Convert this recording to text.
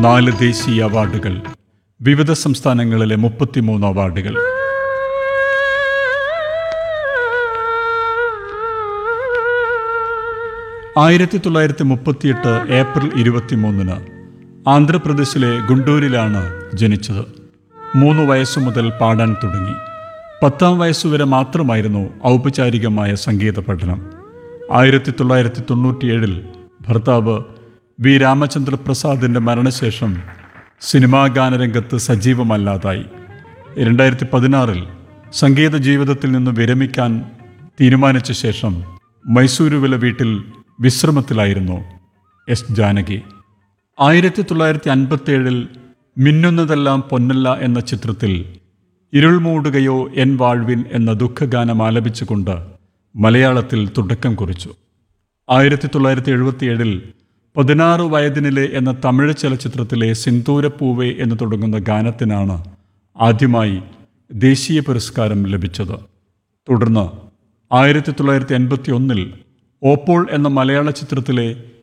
നാല് ദേശീയ അവാർഡുകൾ വിവിധ സംസ്ഥാനങ്ങളിലെ മുപ്പത്തിമൂന്ന് അവാർഡുകൾ ആയിരത്തി തൊള്ളായിരത്തി മുപ്പത്തിയെട്ട് ഏപ്രിൽ ഇരുപത്തിമൂന്നിന് ആന്ധ്രാപ്രദേശിലെ ഗുണ്ടൂരിലാണ് ജനിച്ചത് മൂന്ന് വയസ്സു മുതൽ പാടാൻ തുടങ്ങി പത്താം വയസ്സുവരെ മാത്രമായിരുന്നു ഔപചാരികമായ സംഗീത പഠനം ആയിരത്തി തൊള്ളായിരത്തി തൊണ്ണൂറ്റിയേഴിൽ ഭർത്താവ് വി രാമചന്ദ്ര പ്രസാദിൻ്റെ മരണശേഷം സിനിമാ ഗാനരംഗത്ത് സജീവമല്ലാതായി രണ്ടായിരത്തി പതിനാറിൽ സംഗീത ജീവിതത്തിൽ നിന്ന് വിരമിക്കാൻ തീരുമാനിച്ച ശേഷം മൈസൂരുവിലെ വീട്ടിൽ വിശ്രമത്തിലായിരുന്നു എസ് ജാനകി ആയിരത്തി തൊള്ളായിരത്തി അൻപത്തേഴിൽ മിന്നുന്നതെല്ലാം പൊന്നല്ല എന്ന ചിത്രത്തിൽ ഇരുൾ മൂടുകയോ എൻ വാഴ്വിൻ എന്ന ദുഃഖഗാനം ആലപിച്ചുകൊണ്ട് മലയാളത്തിൽ തുടക്കം കുറിച്ചു ആയിരത്തി തൊള്ളായിരത്തി എഴുപത്തിയേഴിൽ പതിനാറ് വയതിനിലെ എന്ന തമിഴ് ചലച്ചിത്രത്തിലെ സിന്ദൂരപ്പൂവേ എന്ന് തുടങ്ങുന്ന ഗാനത്തിനാണ് ആദ്യമായി ദേശീയ പുരസ്കാരം ലഭിച്ചത് തുടർന്ന് ആയിരത്തി തൊള്ളായിരത്തി എൺപത്തി ഒന്നിൽ ഓപ്പോൾ എന്ന മലയാള ചിത്രത്തിലെ